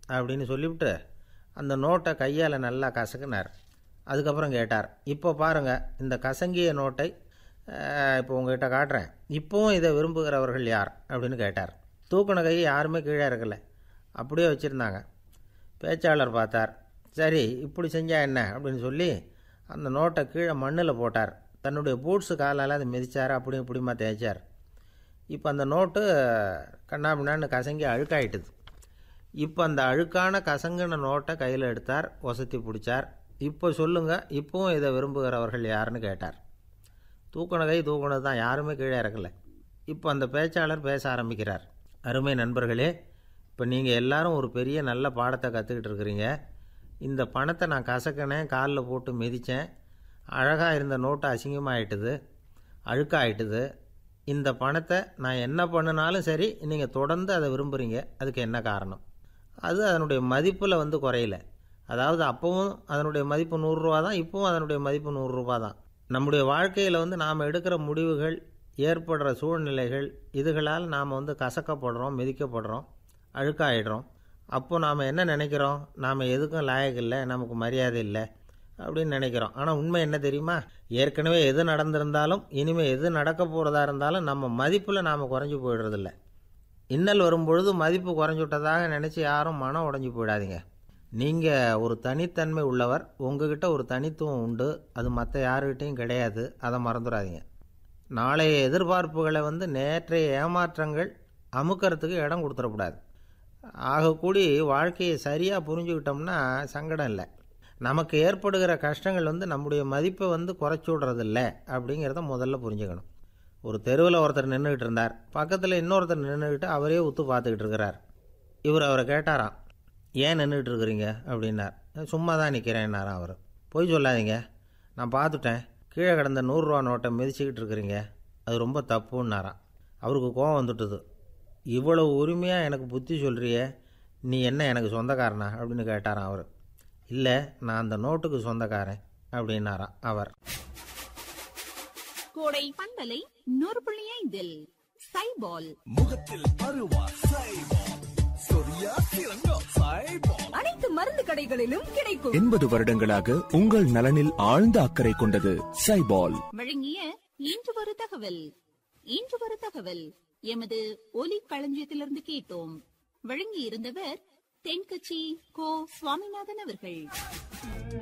அப்படின்னு சொல்லிவிட்டு அந்த நோட்டை கையால் நல்லா கசக்குனார் அதுக்கப்புறம் கேட்டார் இப்போ பாருங்கள் இந்த கசங்கிய நோட்டை அஹ், இப்போ உங்ககிட்ட காட்டுறேன் இப்போவும் இதை விரும்புகிறவர்கள் யார் அப்படின்னு கேட்டார் தூக்குன கை யாருமே கீழே இருக்கல அப்படியே வச்சுருந்தாங்க பேச்சாளர் பார்த்தார் சரி இப்படி செஞ்சா என்ன அப்படின்னு சொல்லி அந்த நோட்டை கீழே மண்ணில் போட்டார் தன்னுடைய பூட்ஸு காலால் அதை மிதிச்சார் அப்படியும் இப்படிமா தேய்ச்சார் இப்போ அந்த நோட்டு கண்ணாபின்னான்னு கசங்கி அழுக்காயிட்டுது இப்போ அந்த அழுக்கான கசங்கின நோட்டை கையில் எடுத்தார் ஒசத்தி பிடிச்சார் இப்போ சொல்லுங்கள் இப்போவும் இதை விரும்புகிறவர்கள் யாருன்னு கேட்டார் தூக்குன கை தூக்குனது தான் யாருமே கீழே இறக்கல இப்போ அந்த பேச்சாளர் பேச ஆரம்பிக்கிறார் அருமை நண்பர்களே இப்போ நீங்கள் எல்லாரும் ஒரு பெரிய நல்ல பாடத்தை கற்றுக்கிட்டு இருக்கிறீங்க இந்த பணத்தை நான் கசக்கினேன் காலில் போட்டு மிதித்தேன் அழகாக இருந்த நோட்டு அசிங்கமாயிட்டுது அழுக்காயிட்டுது இந்த பணத்தை நான் என்ன பண்ணினாலும் சரி நீங்கள் தொடர்ந்து அதை விரும்புகிறீங்க அதுக்கு என்ன காரணம் அது அதனுடைய மதிப்பில் வந்து குறையல அதாவது அப்போவும் அதனுடைய மதிப்பு நூறுரூவா தான் இப்போவும் அதனுடைய மதிப்பு நூறுரூவா தான் நம்முடைய வாழ்க்கையில் வந்து நாம் எடுக்கிற முடிவுகள் ஏற்படுற சூழ்நிலைகள் இதுகளால் நாம் வந்து கசக்கப்படுறோம் மிதிக்கப்படுறோம் அழுக்காயிடுறோம் அப்போ நாம் என்ன நினைக்கிறோம் நாம் எதுக்கும் லாயக்கு இல்லை நமக்கு மரியாதை இல்லை அப்படின்னு நினைக்கிறோம் ஆனால் உண்மை என்ன தெரியுமா ஏற்கனவே எது நடந்திருந்தாலும் இனிமேல் எது நடக்க போகிறதா இருந்தாலும் நம்ம மதிப்பில் நாம் குறைஞ்சி போயிடுறதில்ல இன்னல் வரும்பொழுது மதிப்பு குறைஞ்சுட்டதாக நினச்சி யாரும் மனம் உடைஞ்சு போயிடாதீங்க நீங்கள் ஒரு தனித்தன்மை உள்ளவர் உங்ககிட்ட ஒரு தனித்துவம் உண்டு அது மற்ற யாருக்கிட்டையும் கிடையாது அதை மறந்துடாதீங்க நாளைய எதிர்பார்ப்புகளை வந்து நேற்றைய ஏமாற்றங்கள் அமுக்கிறதுக்கு இடம் கொடுத்துடக்கூடாது ஆகக்கூடி வாழ்க்கையை சரியாக புரிஞ்சுக்கிட்டோம்னா சங்கடம் இல்லை நமக்கு ஏற்படுகிற கஷ்டங்கள் வந்து நம்முடைய மதிப்பை வந்து குறைச்சி விடுறதில்ல அப்படிங்கிறத முதல்ல புரிஞ்சுக்கணும் ஒரு தெருவில் ஒருத்தர் நின்றுக்கிட்டு இருந்தார் பக்கத்தில் இன்னொருத்தர் நின்றுக்கிட்டு அவரே உத்து பார்த்துக்கிட்டு இருக்கிறார் இவர் அவரை கேட்டாராம் ஏன் நின்றுட்டு இருக்கிறீங்க அப்படின்னார் சும்மா தான் நிற்கிறேன்னாராம் அவர் போய் சொல்லாதீங்க நான் பார்த்துட்டேன் கீழே கிடந்த நூறுரூவா நோட்டை மிதிச்சுக்கிட்டு இருக்கிறீங்க அது ரொம்ப தப்புன்னாராம் அவருக்கு கோவம் வந்துட்டுது இவ்வளவு உரிமையாக எனக்கு புத்தி சொல்கிறியே நீ என்ன எனக்கு சொந்தக்காரனா அப்படின்னு கேட்டாராம் அவர் இல்லை நான் அந்த நோட்டுக்கு சொந்தக்காரன் அப்படின்னாராம் அவர் கோடை பந்தலை நூறு புள்ளி ஐந்தில் சைபால் முகத்தில் பருவா சைபால் சொரியா திறங்கோ சைபால் அனைத்து மருந்து கடைகளிலும் கிடைக்கும் எண்பது வருடங்களாக உங்கள் நலனில் ஆழ்ந்த அக்கறை கொண்டது சைபால் வழங்கிய இன்று ஒரு தகவல் இன்று ஒரு தகவல் எமது ஒலி களஞ்சியத்திலிருந்து கேட்டோம் வழங்கி இருந்தவர் தென்கட்சி கோ சுவாமிநாதன் அவர்கள்